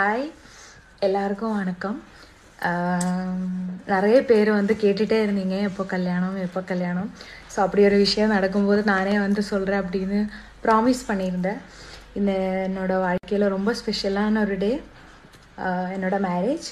hi எல்லாருக்கும் வணக்கம் ஆம், நிறைய பேர் வந்து கேட்டுகிட்டே இருந்தீங்க எப்போ கல்யாணம் எப்போ கல்யாணம் ஸோ அப்படி ஒரு விஷயம் நடக்கும்போது நானே வந்து சொல்கிறேன் அப்படின்னு ப்ராமிஸ் பண்ணியிருந்தேன் இந்த என்னோட வாழ்க்கையில் ரொம்ப ஸ்பெஷலான ஒரு டே என்னோட மேரேஜ்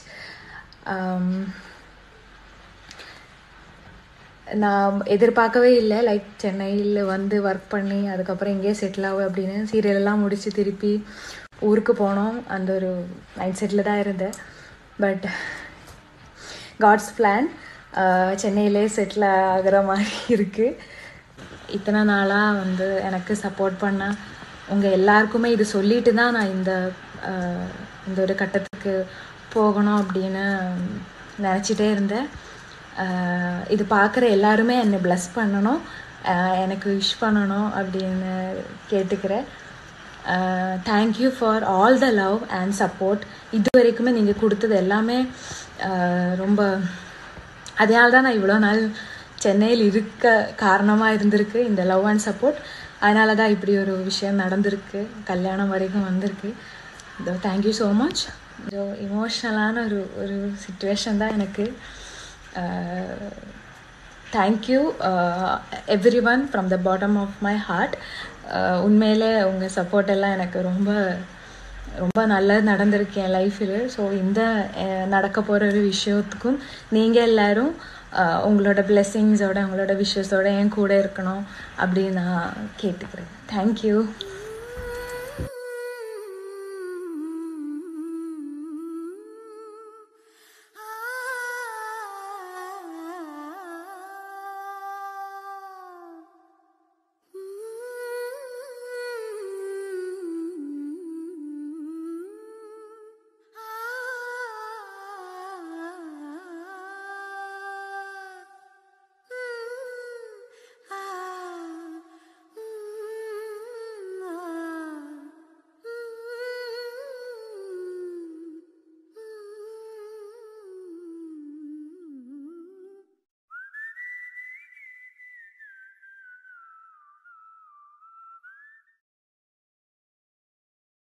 நான் எதிர்பார்க்கவே இல்லை லைக் சென்னையில் வந்து ஒர்க் பண்ணி அதுக்கப்புறம் இங்கேயே செட்டில் ஆகும் அப்படின்னு serial எல்லாம் முடித்து திருப்பி ஊருக்கு போனோம் அந்த ஒரு மைண்ட் செட்டில் தான் இருந்தேன் பட் காட்ஸ் பிளான் சென்னையிலே செட்டில் ஆகிற மாதிரி இருக்குது இத்தனை நாளாக வந்து எனக்கு சப்போர்ட் பண்ண உங்கள் எல்லாருக்குமே இது சொல்லிட்டு தான் நான் இந்த ஆஹ், இந்த ஒரு கட்டத்துக்கு போகணும் அப்படின்னு நினச்சிட்டே இருந்தேன் ஆஹ், இது பார்க்குற எல்லாருமே என்னை ப்ளஸ் பண்ணணும் ஆஹ், எனக்கு விஷ் பண்ணணும் அப்படின்னு கேட்டுக்கிறேன் thank you for all the love and support இது வரைக்குமே நீங்கள் கொடுத்தது எல்லாமே ஆஹ், ரொம்ப அதனால தான் நான் இவ்வளோ நாள் சென்னையில் இருக்க காரணமாக இருந்திருக்கு இந்த லவ் அண்ட் சப்போர்ட் அதனால தான் இப்படி ஒரு விஷயம் நடந்திருக்கு கல்யாணம் வரைக்கும் வந்திருக்கு தேங்க்யூ ஸோ மச் கொஞ்சம் இமோஷ்னலான ஒரு ஒரு சுச்சுவேஷன் தான் எனக்கு thank you everyone from the bottom of my heart உண்மையிலே உங்கள் சப்போர்ட் எல்லாம் எனக்கு ரொம்ப ரொம்ப நல்லது நடந்திருக்கு என் லைஃப்பில் ஸோ இந்த அஹ், நடக்க போகிற ஒரு விஷயத்துக்கும் நீங்கள் எல்லாரும் அஹ், உங்களோட பிளெஸ்ஸிங்ஸோட உங்களோட விஷஸோட என் கூட இருக்கணும் அப்படின்னு நான் கேட்டுக்கிறேன் தேங்க்யூ